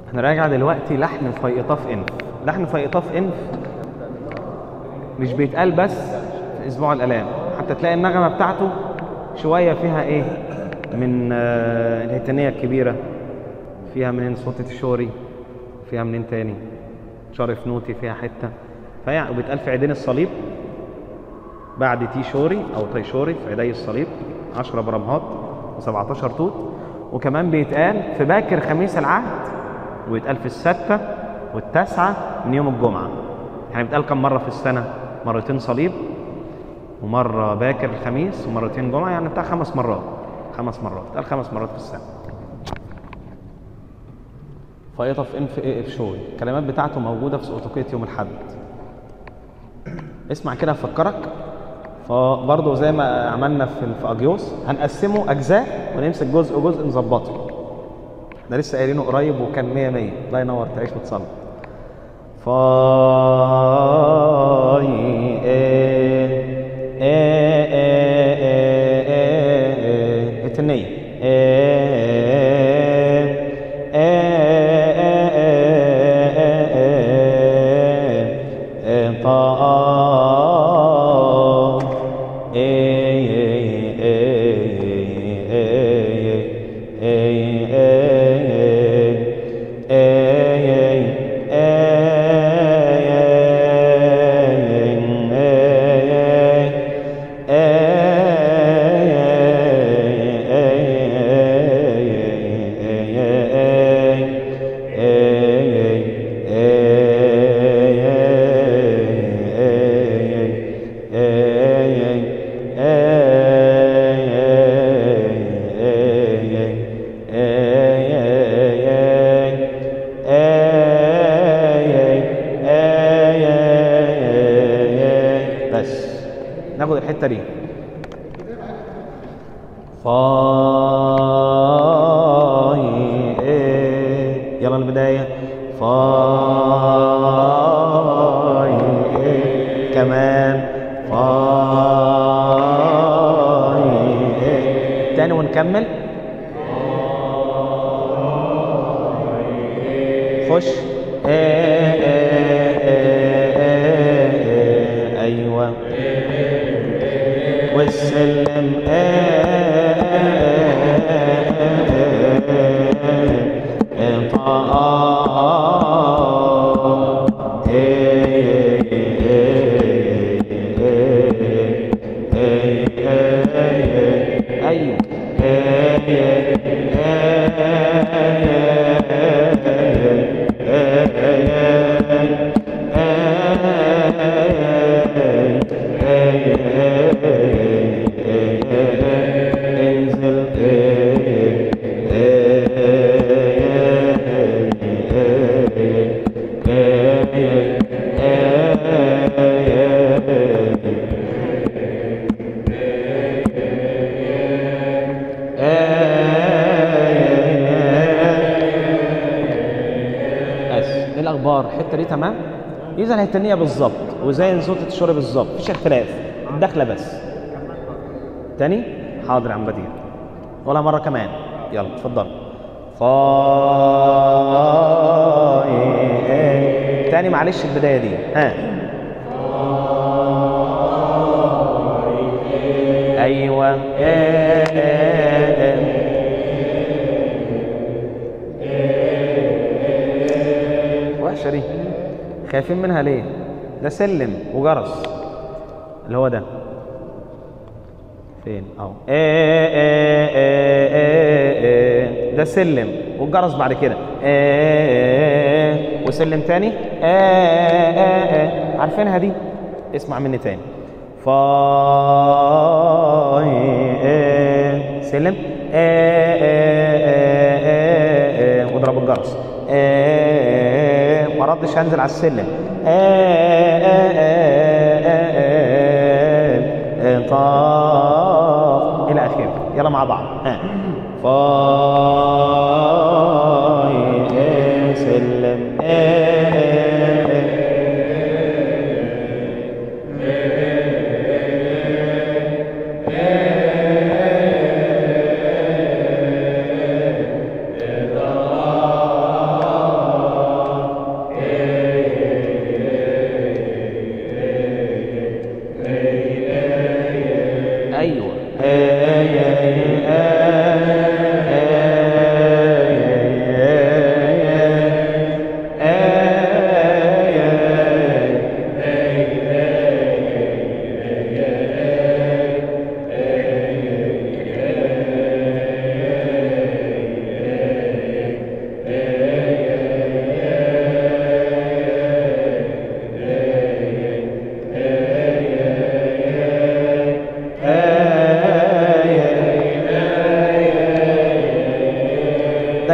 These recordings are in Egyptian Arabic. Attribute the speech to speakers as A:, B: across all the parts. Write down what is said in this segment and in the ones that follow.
A: هنراجع دلوقتي لحن فيقطاف انف لحن فيقطاف انف مش بيتقال بس في اسبوع الالام حتى تلاقي النغمه بتاعته شويه فيها ايه من آه، الهتانيه الكبيره فيها منين صوت الشوري فيها منين تاني شرف نوتي فيها حته فيعني وبيتقال في عيدين الصليب بعد تي شوري او تي شوري في عيدي الصليب 10 برمهات و17 توت وكمان بيتقال في باكر خميس العهد ويتقال في الستة والتاسعة من يوم الجمعة يعني بيتقال كم مرة في السنة مرتين صليب ومرة باكر الخميس ومرتين جمعة يعني بتاع خمس مرات خمس مرات بيتقال خمس مرات في السنة فايطة في انف ايه اف شوي الكلمات بتاعته موجودة في سقوطوكية يوم الحد اسمع كده افكرك فبرضه زي ما عملنا في في اجيوس هنقسمه اجزاء ونمسك جزء جزء نظبطه ده لسه قايلينه قريب وكان 100 100 الله ينور تعيش وتصلي فاي ايه ايه ايه ايه ايه التنية ايه ايه ايه ايه طاف ايه ايه ايه بس ناخد الحته دي فاي إيه. يلا البدايه فاي إيه. كمان فاي إيه. تاني ونكمل خش إيه إيه إيه إيه إيه. ايوه والسلم ايوه انزل بس ايه الاخبار الحته دي تمام اذا الهتانيه بالظبط وزي صوت الشرب بالظبط مفيش اختلاف الدخله بس تاني حاضر يا عم بديع ولا مره كمان يلا اتفضل فاي تاني معلش البدايه دي ها ايوه إيه إيه إيه. وحشه دي خايفين منها ليه ده سلم وجرس اللي هو ده فين اهو إيه إيه إيه إيه إيه. ده سلم والجرس بعد كده إيه إيه. وسلم تاني إيه إيه إيه. عارفينها دي اسمع مني تاني فاي إيه. سلم إيه إيه إيه إيه إيه. واضرب الجرس إيه. ما ردش هنزل على السلم إيه إيه إيه إيه إيه. إيه. طاف الى اخره يلا مع بعض ها فاي إيه. سلم إيه إيه إيه.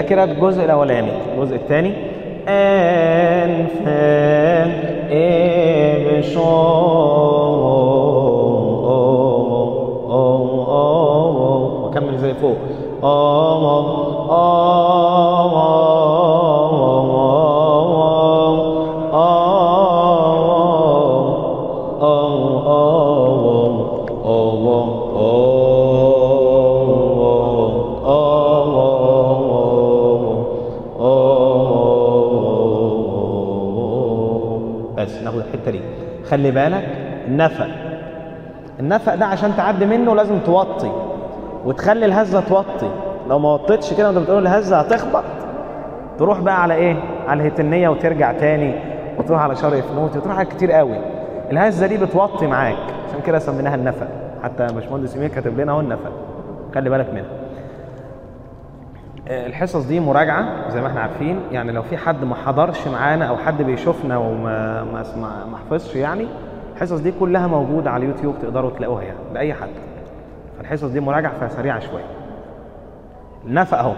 A: ده كده الجزء الاولاني الجزء الثاني ان فان وكمل زي فوق بس ناخد الحته دي خلي بالك النفق النفق ده عشان تعدي منه لازم توطي وتخلي الهزه توطي لو ما وطيتش كده وانت بتقول الهزه هتخبط تروح بقى على ايه على الهتنيه وترجع تاني وتروح على شرق فنوت وتروح على كتير قوي الهزه دي بتوطي معاك عشان كده سميناها النفق حتى باشمهندس يمين كاتب لنا اهو النفق خلي بالك منها الحصص دي مراجعه زي ما احنا عارفين يعني لو في حد ما حضرش معانا او حد بيشوفنا وما ما ما ما حفظش يعني الحصص دي كلها موجوده على اليوتيوب تقدروا تلاقوها يعني لاي حد فالحصص دي مراجعه فسريعه شويه النفق اهو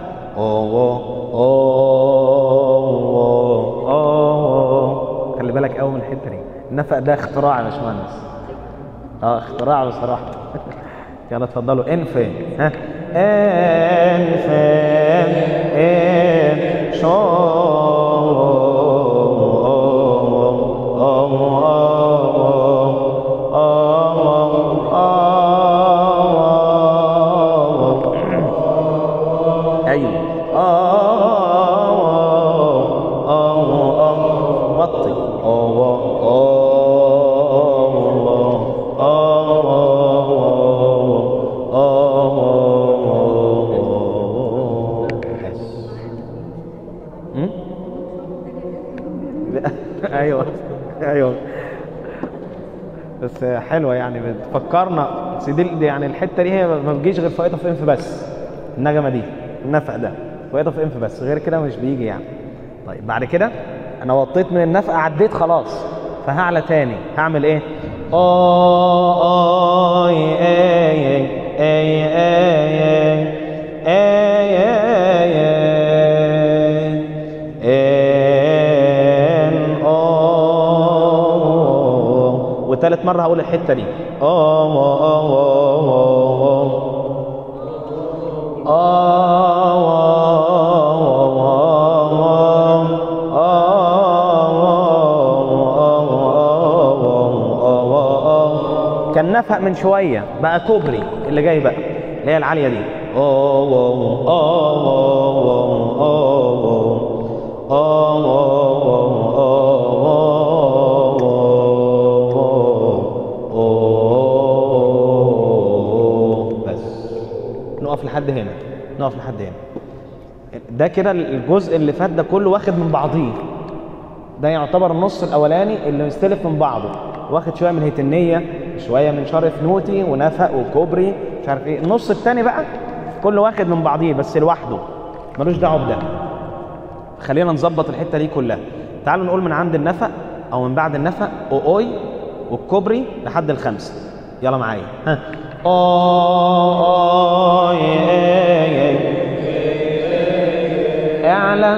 A: خلي بالك قوي من الحته دي النفق ده اختراع يا باشمهندس اه اختراع بصراحه يلا اتفضلوا ان فين ها ان فين ان ايوه وطي ايوه ايوه بس حلوه يعني بتفكرنا بس دي دي يعني الحته دي هي ما بتجيش غير في في انف بس النغمه دي النفق ده في في انف بس غير كده مش بيجي يعني طيب بعد كده انا وطيت من النفق عديت خلاص فهعلى تاني هعمل ايه اه اي اي اي اي اي اي ان اه وتالت مره هقول الحته دي اه اه كان نفق من شويه بقى كوبري اللي جاي بقى اللي هي العاليه دي بس نقف لحد هنا نقف لحد هنا ده كده الجزء اللي فات ده كله واخد من بعضيه ده يعتبر النص الاولاني اللي مستلف من بعضه واخد شويه من هيتنيه شويه من شرف نوتي ونفق وكوبري مش عارف ايه النص الثاني بقى كله واخد من بعضيه بس لوحده ملوش دعوه بده خلينا نظبط الحته دي كلها تعالوا نقول من عند النفق او من بعد النفق اوي والكوبري لحد الخمسه يلا معايا ها اوي اعلى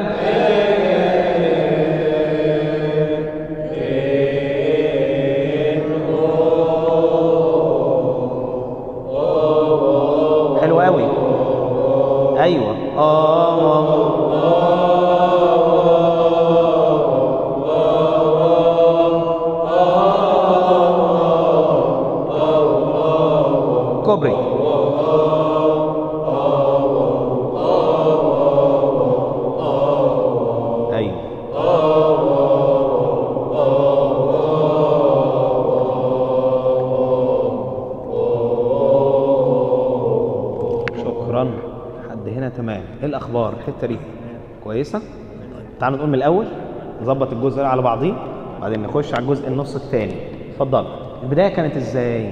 A: حلو قوي ايوه كوبري ايوه شكرا لحد هنا تمام ايه الاخبار الحته دي كويسه تعالوا نقول من الاول نظبط الجزء ده على بعضيه بعدين نخش على الجزء النص الثاني اتفضل البدايه كانت ازاي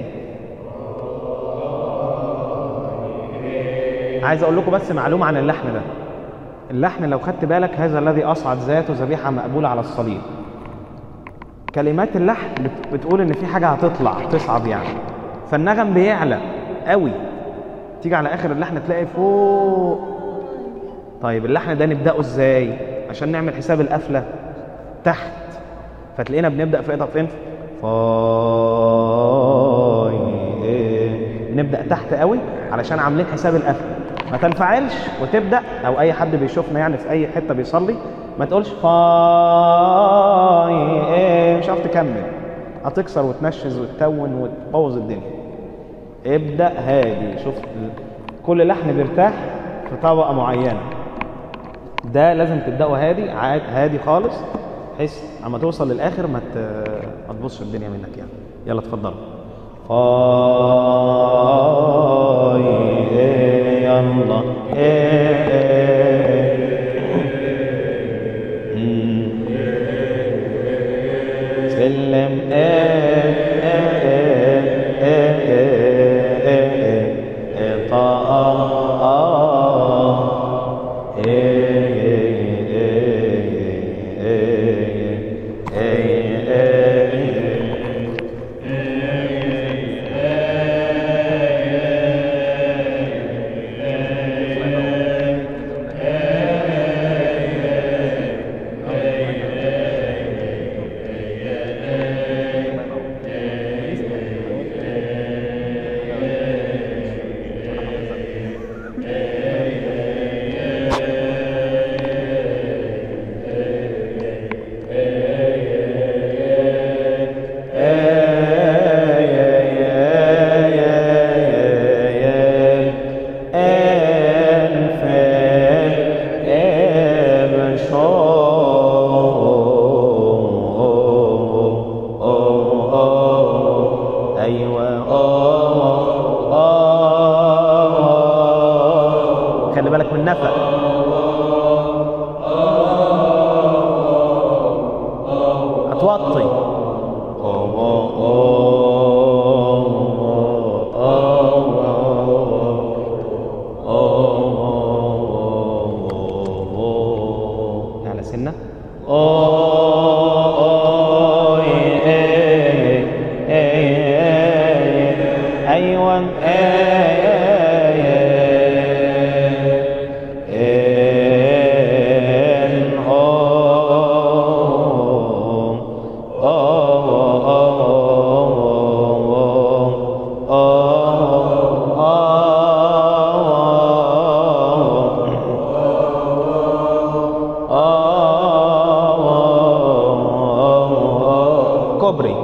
A: عايز اقول لكم بس معلومه عن اللحن ده اللحن لو خدت بالك هذا الذي اصعد ذاته ذبيحه مقبوله على الصليب كلمات اللحن بت- بتقول ان في حاجه هتطلع تصعد يعني فالنغم بيعلى قوي تيجي على اخر اللحن تلاقي فوق طيب اللحن ده نبداه ازاي عشان نعمل حساب القفله تحت فتلاقينا بنبدا في ايه فين فاي إيه. نبدا تحت قوي علشان عاملين حساب القفله ما تنفعلش وتبدا او اي حد بيشوفنا يعني في اي حته بيصلي ما تقولش فاي إيه مش عارف تكمل هتكسر وتنشز وتتون وتبوظ الدنيا ابدا هادي شوف كل لحن بيرتاح في طبقه معينه ده لازم تبداه هادي عاد هادي خالص بحيث اما توصل للاخر ما ت- ما تبصش الدنيا منك يعني يلا اتفضل فاي إيه يلا إيه إيه مم. سلم إيه إيه إيه إيه إيه إيه إيه طا آه إيه إيه إيه إيه إيه خلي بالك من النفق هتوطي على سنة أيوة كوبري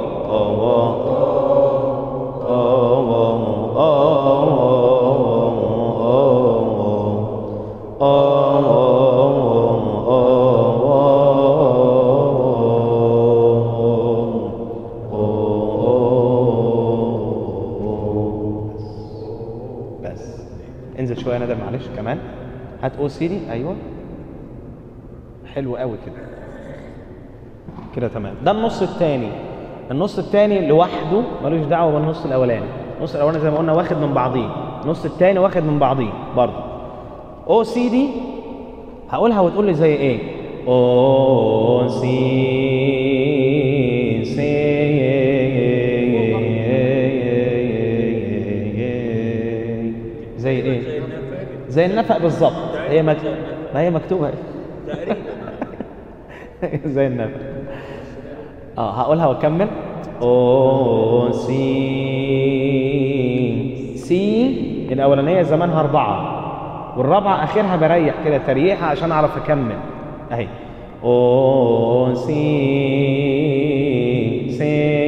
A: بس انزل شويه ندى معلش كمان هات او سيدي ايوه حلو قوي كده كده تمام ده النص الثاني النص الثاني لوحده ملوش دعوه بالنص الاولاني النص الاولاني زي ما قلنا واخد من بعضيه النص الثاني واخد من بعضيه برضه او سي دي هقولها وتقول لي زي ايه او سي سي زي ايه زي النفق بالظبط هي مك... ما هي مكتوبه زي النفق اه هقولها واكمل او سي سي الاولانيه زمانها اربعه والرابعه اخرها بريح كده تريحه عشان اعرف اكمل اهي او سي سي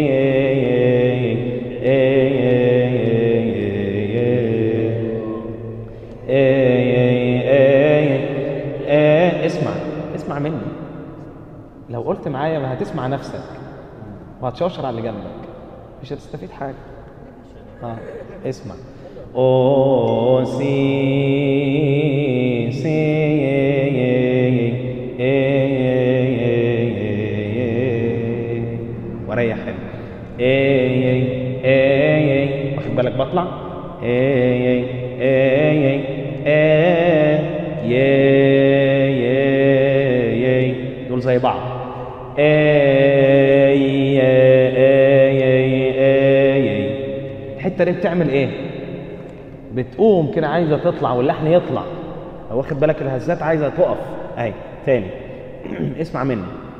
A: اسمع اسمع مني لو قلت معايا ما هتسمع نفسك وهتشوشر على اللي جنبك مش هتستفيد حاجه اه اسمع او سي سي وريح حلو اي اي اي واخد بالك بطلع اي اي اي اي اي دول زي بعض اي اي اي الحته دي بتعمل ايه بتقوم كده عايزه تطلع واللحن يطلع واخد بالك الهزات عايزه تقف اهي تاني اسمع مني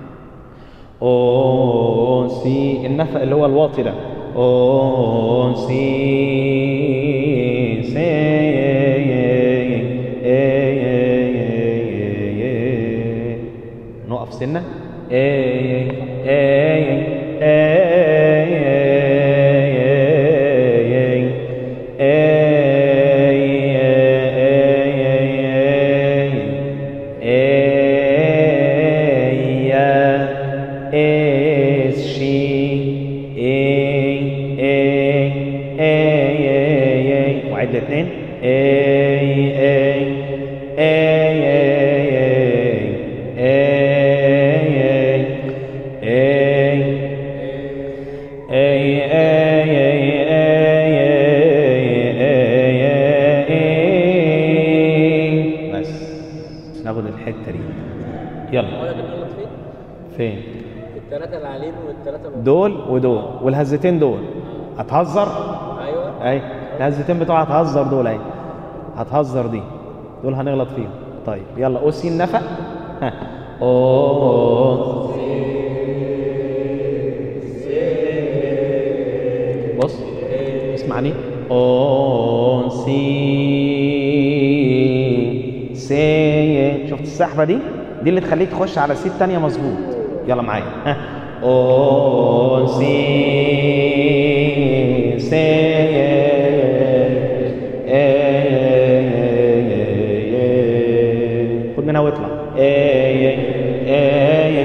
A: او سي النفق اللي هو الواطي ده او سي سي نقف سنه اي اي وعد الاثنين اي اي اي بس ناخد الحته دي يلا
B: هو ده كان غلط فين؟
A: فين
B: الثلاثة اللي عليهم والثلاثة اللي
A: دول ودول والهزتين دول هتهزر
B: ايوه
A: اي الهزتين بتوع هتهزر دول اهي هتهزر دي دول هنغلط فيهم طيب يلا او سين نفق ها او بص اسمعني او سي سي شفت السحبه دي دي اللي تخليك تخش على سي الثانيه مظبوط يلا معايا ها او سي سي خد منها واطلع اي اي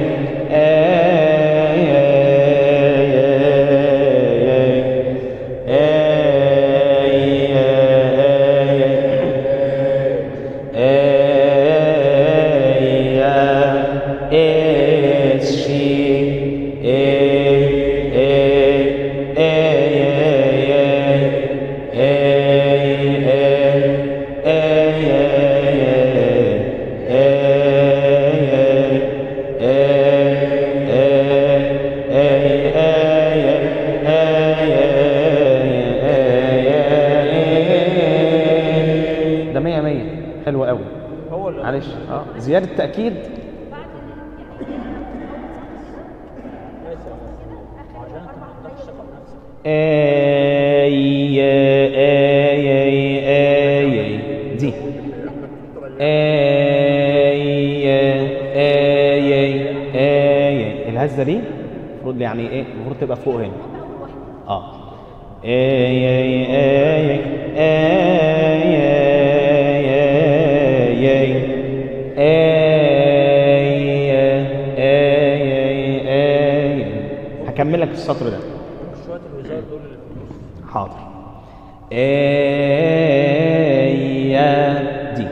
A: ده مية مية حلو قوي
B: هو اللي
A: معلش اه زيادة تأكيد
B: ماشي عشان انت ما عندكش ثقة بنفسك
A: آي آي آي آي دي آي آي آي الهزة دي المفروض يعني ايه المفروض تبقى فوق هنا اه آي آي آي آي آي آي آي هكمل لك السطر ده
B: شوية الهزار دول اللي في النص
A: حاضر ايا دي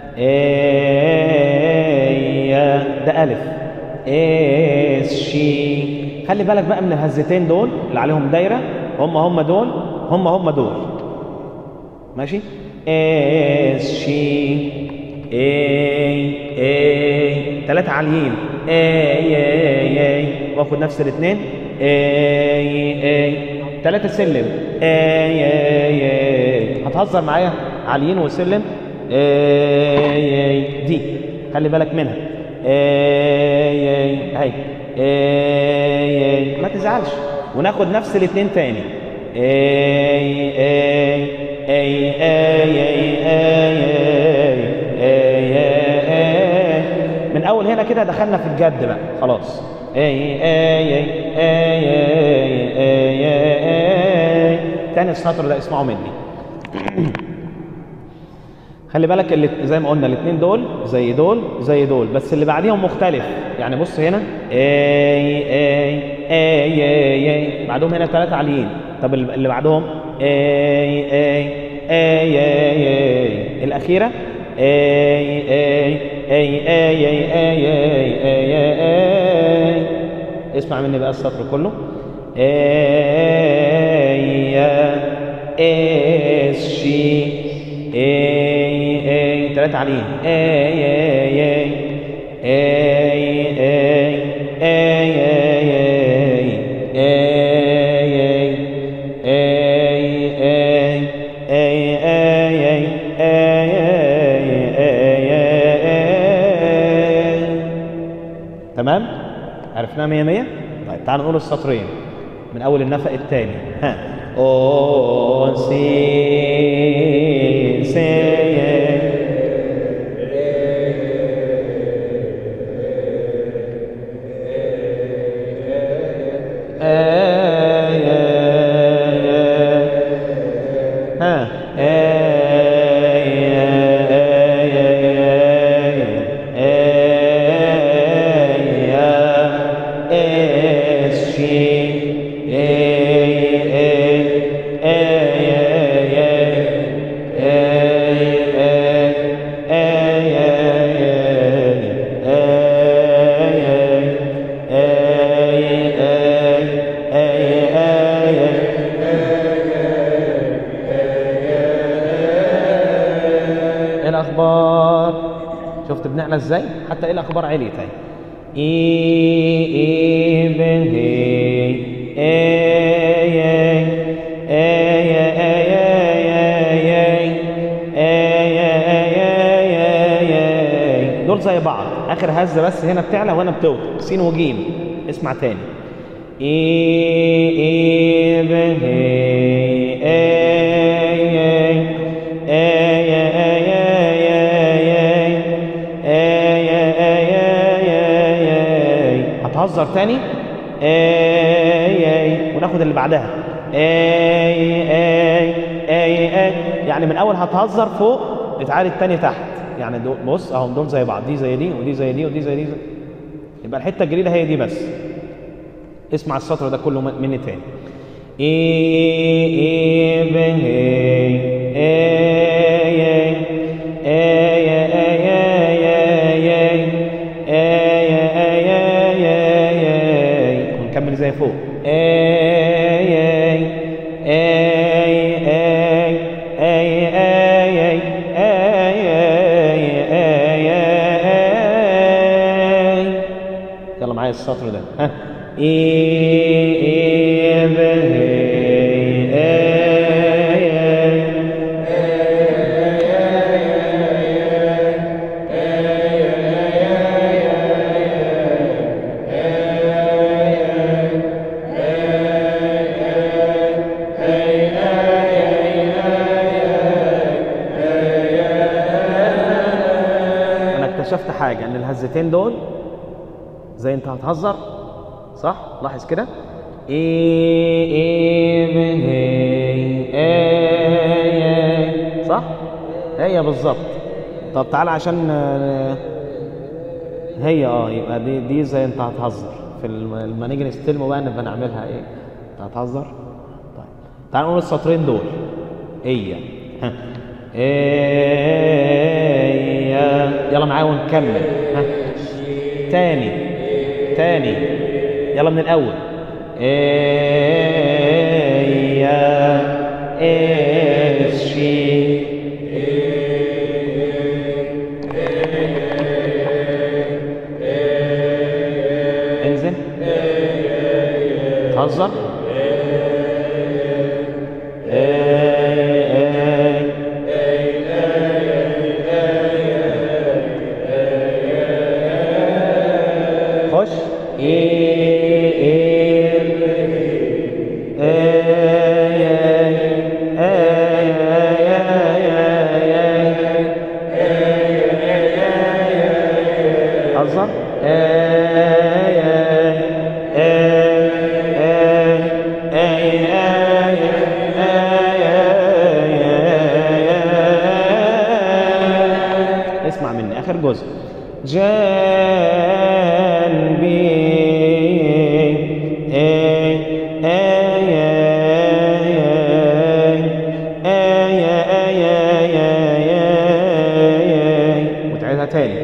A: ايا ده الف اس شي خلي بالك بقى من الهزتين دول اللي عليهم دايره هم هم دول هم هم دول ماشي اس شي اي اي ثلاثة عاليين اي اي اي واخد نفس الاثنين اي اي ثلاثة سلم اي اي اي هتهزر معايا عاليين وسلم اي اي دي خلي بالك منها اي اي اهي اي اي ما تزعلش وناخد نفس الاثنين تاني اي اي اي اي اي اي اي من اول هنا كده دخلنا في الجد بقى خلاص اي اي اي اي اي اي تاني السطر ده اسمعوا مني خلي بالك اللي زي ما قلنا الاثنين دول زي دول زي دول بس اللي بعديهم مختلف يعني بص هنا اي اي اي اي اي بعدهم هنا ثلاثة عاليين طب اللي بعدهم اي اي اي اي اي الاخيرة اي اي اي اي اي اي اي اي اي اسمع مني بقى السطر كله اي اس شي اي اي ثلاثة عاليين اي اي اي اي اي اي اي اي اي اي اي اي اي اي اي تمام عرفناها مية مية طيب تعالوا نقول السطرين من اول النفق الثاني ها او سي سي ها ايه الاخبار شفت بنعلى ازاي حتى ايه الاخبار عليت اهي اي اي بن هي اي اي اي اي دول زي بعض اخر هزه بس هنا بتعلى وهنا بتوطى سين وجيم اسمع تاني اي اي بن هي اي اي هتهزر تاني اي اي وناخد اللي بعدها اي اي اي اي يعني من اول هتهزر فوق اتعالي التاني تحت يعني دول بص اهم دول زي بعض دي زي دي ودي زي دي ودي زي دي زي. يبقى الحته الجديده هي دي بس اسمع السطر ده كله مني تاني اي اي بن هي اي اي اي اي اي اي اي ونكمل زي فوق اي اي اي اي اي اي اي اي يلا معايا السطر ده ها اي اي بهي انا اكتشفت حاجه ان الهزتين دول زي انت هتهزر صح لاحظ كده اي اي بن هي اي اي صح هي بالظبط طب تعالى عشان آه، هي اه يبقى دي دي زي انت هتهزر في الم- لما نيجي نستلمه بقى نبقى نعملها ايه انت هتهزر طيب تعال نقول السطرين دول هي ها ايه يلا معايا ونكمل ها تاني تاني يلا من الاول ايه اشي انزل تهزر خش هزر اسمع مني اخر جزء جانبي وتعيدها تاني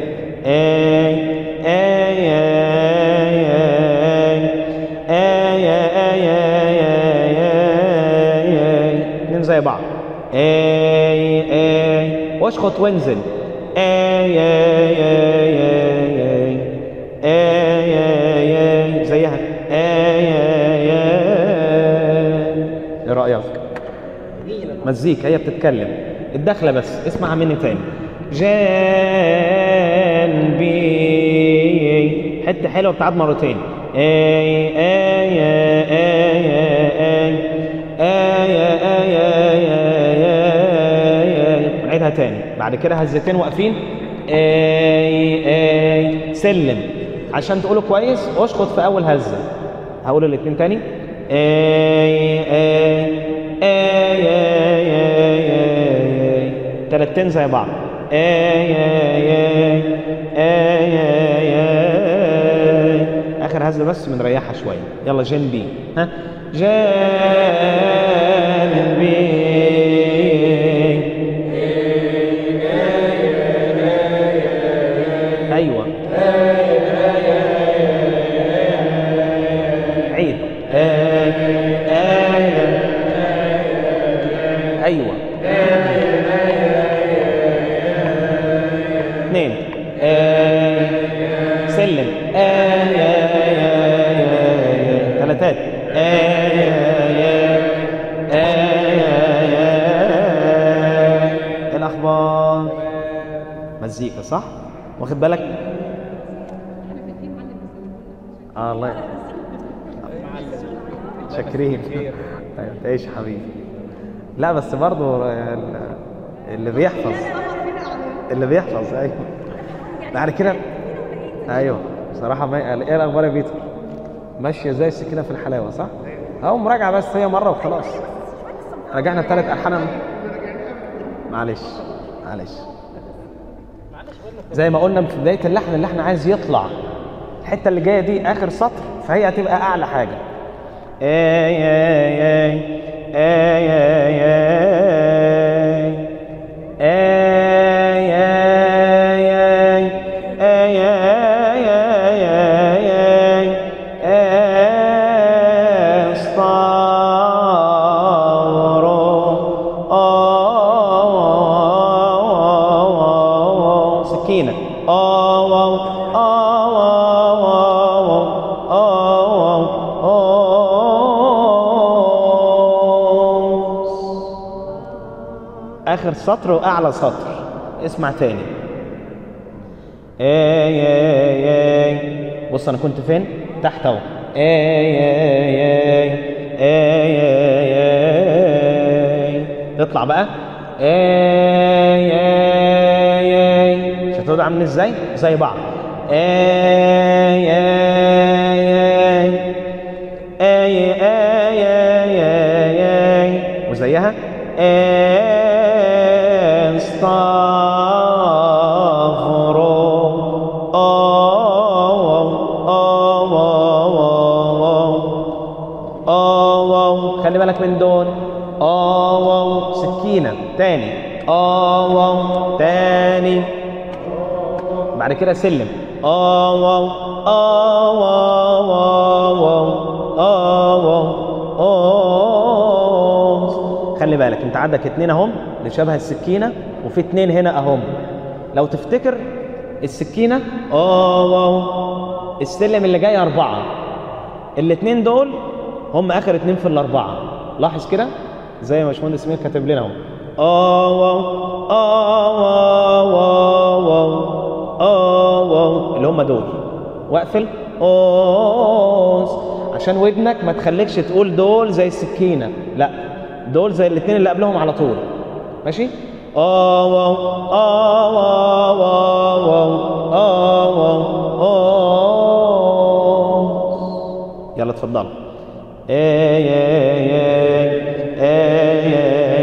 A: اتنين زي بعض اي اي واشخط وانزل اي اي اي اي اي اي اي زيها اي اي اي ايه رايك مزيكا هي بتتكلم الدخله بس اسمعها مني تاني جانبي حته حلوه بتعاد مرتين اي اي اي اي اي اي اي اي اي نعيدها تاني بعد كده هزتين واقفين اي اي سلم عشان تقوله كويس اشخط في اول هزه هقول الاثنين تاني اي اي اي اي اي اي تلاتين زي بعض اي اي اي اي اي اي اخر هزه بس بنريحها شويه يلا جن بي ها جن بي ايوه عيد آي آي ايوه اثنين آي سلم آي آي آي آي ثلاثات آي آي آي آي آي آي إيه الاخبار مزيكا صح واخد بالك اه الله شاكرين طيب تعيش يا حبيبي لا بس برضه ال- اللي بيحفظ اللي بيحفظ ايوه بعد كده ايوه بصراحه ما ايه الاخبار يا بيتر ماشيه زي السكينه في الحلاوه صح اهو مراجعه بس هي مره وخلاص رجعنا ثلاث الحان معلش معلش زي ما قلنا في بدايه اللحن اللحن عايز يطلع الحته اللي جايه دي اخر سطر فهي هتبقى اعلى حاجه اي اي اي اي اي اي اي اي اي سكينة آه واو آه واو واو آه واو آه آخر سطر وأعلى سطر اسمع تاني اي اي اي بص انا كنت فين تحت اهو اي اي اي اي اي اي تطلع بقى اي اي اي شفتوا ده عامل ازاي زي بعض اي اي اي اي اي اي اي اي وزيها استغفروا اه واو خلي بالك من دول اه واو سكينة تاني اه واو تاني بعد كده سلم اه واو اه واو واو واو اه واو اه خلي بالك انت عندك اتنين اهم اللي شبه السكينة وفي اتنين هنا اهم لو تفتكر السكينة اه واو السلم اللي جاي أربعة الاتنين دول هم آخر اتنين في الأربعة لاحظ كده زي ما باشمهندس سمير كاتب لنا اهو اه واو اه واو واو واو اه واو اللي هم دول واقفل اوس عشان ودنك ما تخليكش تقول دول زي السكينة لا دول زي الاتنين اللي قبلهم على طول ماشي اه واو اه واو واو واو اه واو اه يلا اتفضل اي اي اي اي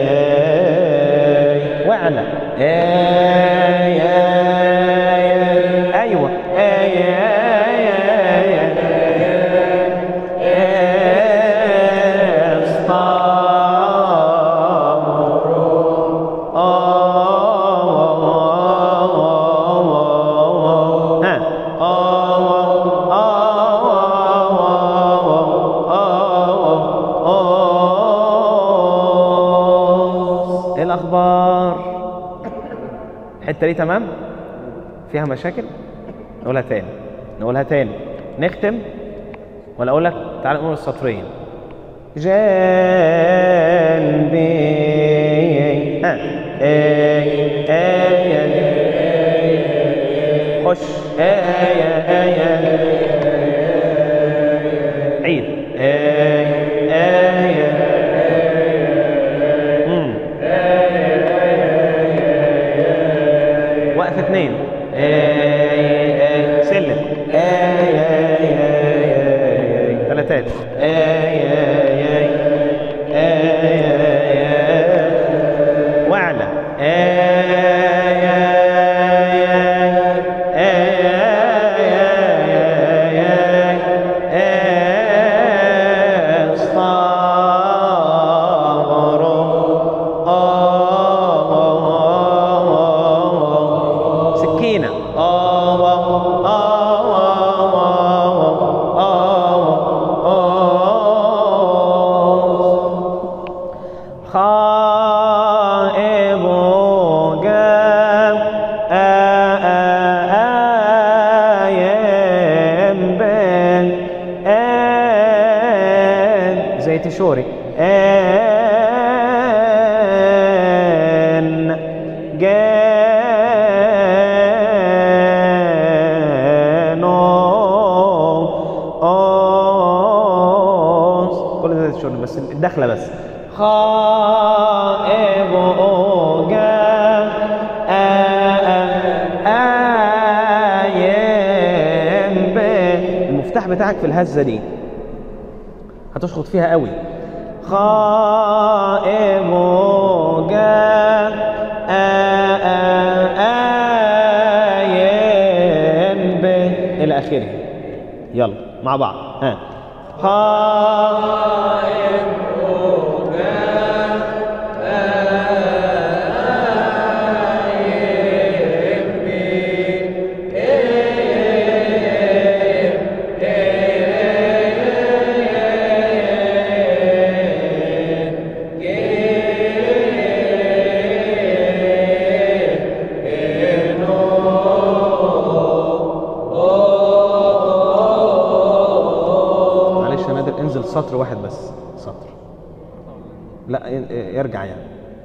A: اي وعلى اي اي ايوه اي اي اي ايه الاخبار الحته دي تمام فيها مشاكل نقولها تاني نقولها تاني نختم ولا اقول لك تعال نقول السطرين جنبي ها اي اي خش اي اي تشوري ان جانو اوس كل ده تشوري بس الدخله بس خائب اوجا آيام المفتاح بتاعك في الهزه دي هتشخط فيها قوي خائب جا آيام ب إلى آخره يلا مع بعض ها خائب معلش يا نادر انزل سطر واحد بس سطر لا ي- يرجع يعني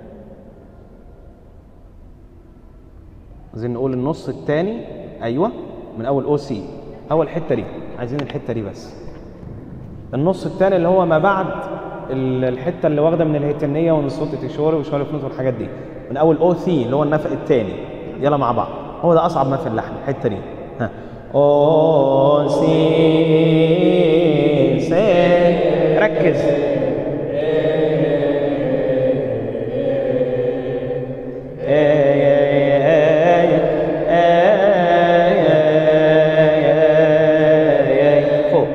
A: عايزين نقول النص الثاني ايوه من اول او سي اول حته دي عايزين الحته دي بس النص الثاني اللي هو ما بعد ال- الحته اللي واخده من الهيتنيه ومن صوت التشوري وشوالي فلوت والحاجات دي من اول او سي اللي هو النفق الثاني يلا مع بعض هو ده اصعب ما في اللحن الحته دي ها او سي سي ركز فوق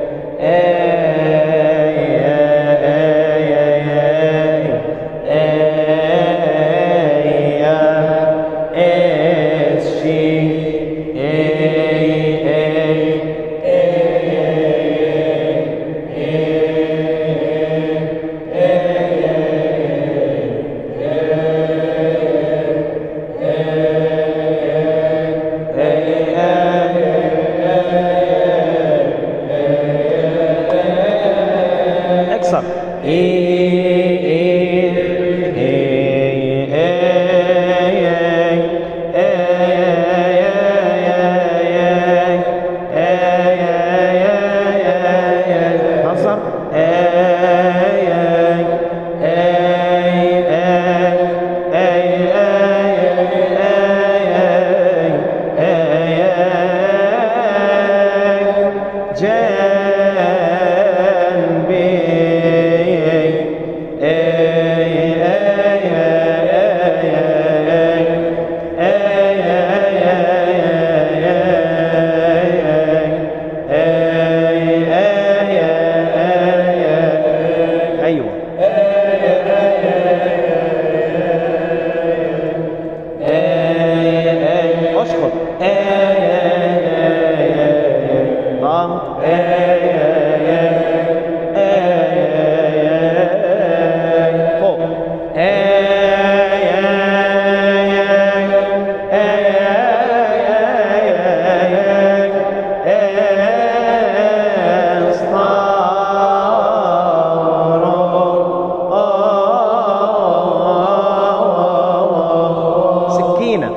A: اكسر نظر جنبي ايوه اشخط ضم فوق سكينة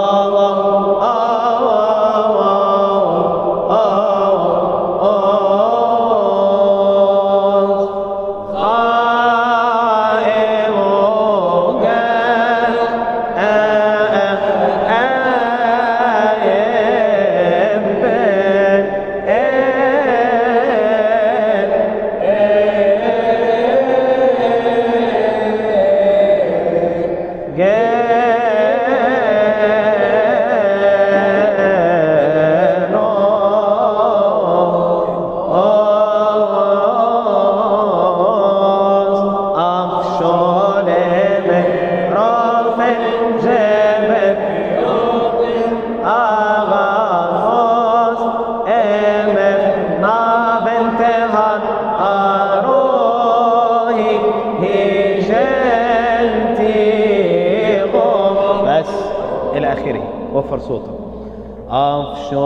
A: بس إلى آخره وفر صوتك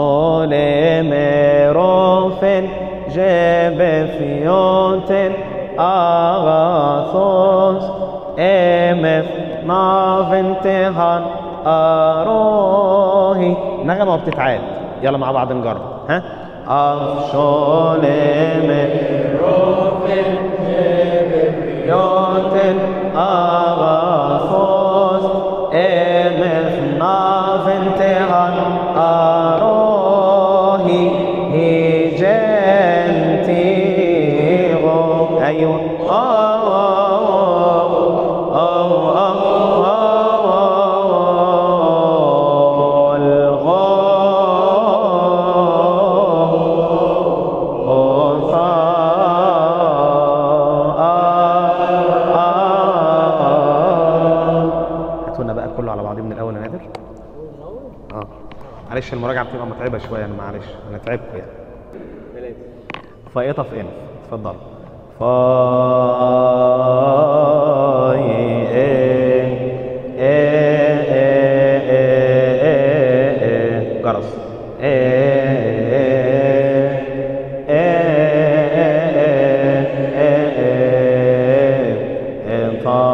A: أفشول مروف جاب فيوت أغاثوس إمف نافنتهان أروهي نغمة بتتعاد يلا مع بعض نجرب ها أفشولم يوتن أغاثوس إمف نافنتهان أروهي هيجنتيغو أيوه هاتوا لنا بقى كله على بعضيه من الاول يا نادر اه معلش المراجعه بتبقى متعبه شويه انا معلش انا تعبت يعني
B: ثلاثة
A: فايطه في ان اتفضل فاي إيه إيه إيه إيه إيه إيه. جرس إيه إيه إيه إيه إيه إيه إيه. طا.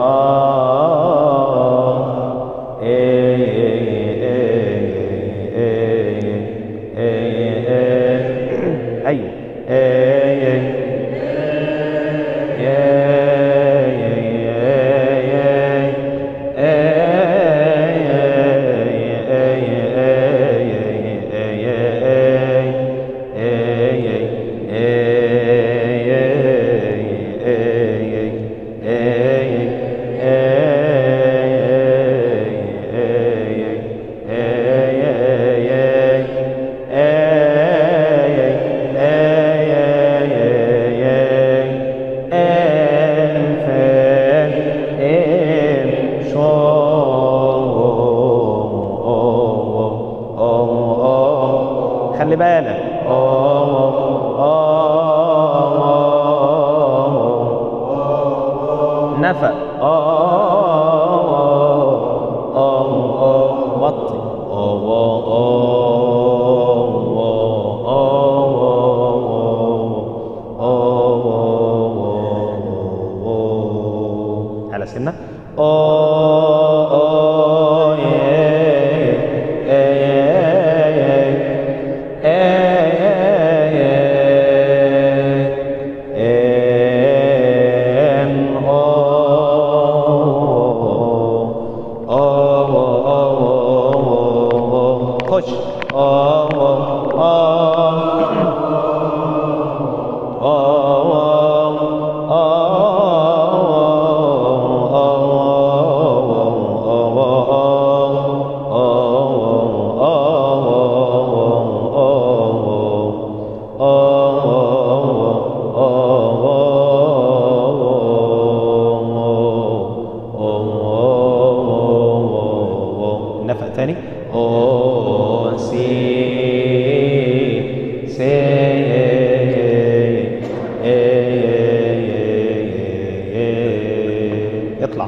A: إيه إيه إيه إيه إيه. ايوه إيه إيه. خلي بالك نفق وطي على سنة خش نفق تاني او سي سي اطلع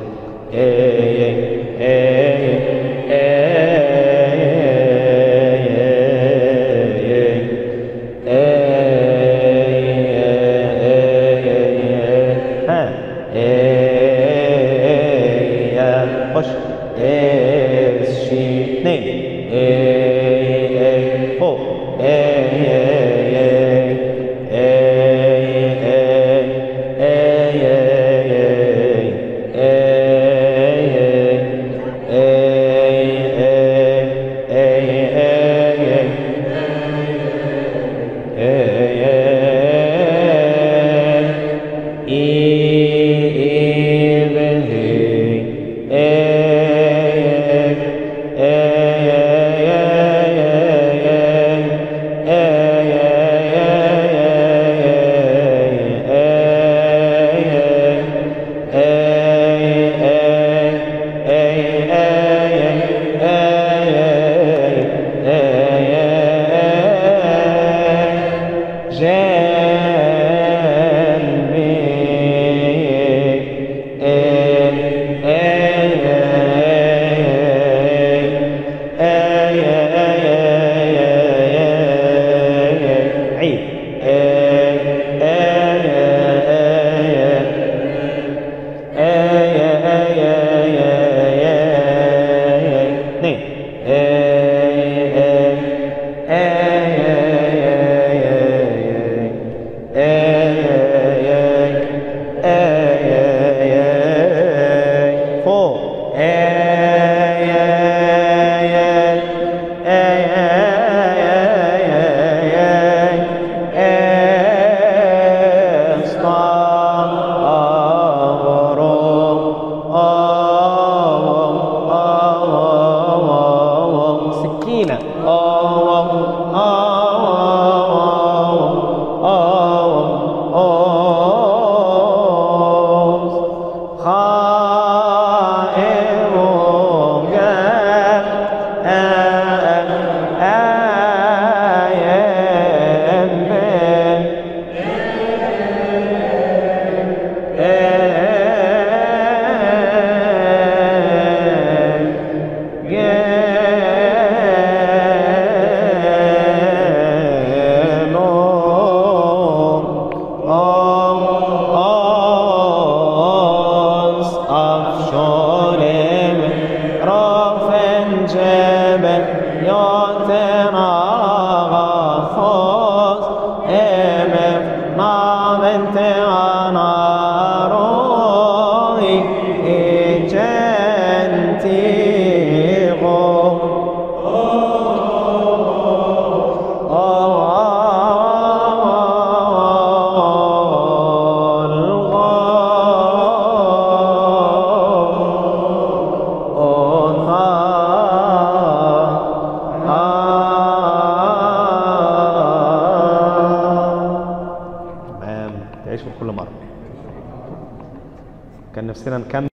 A: نفسنا نكمل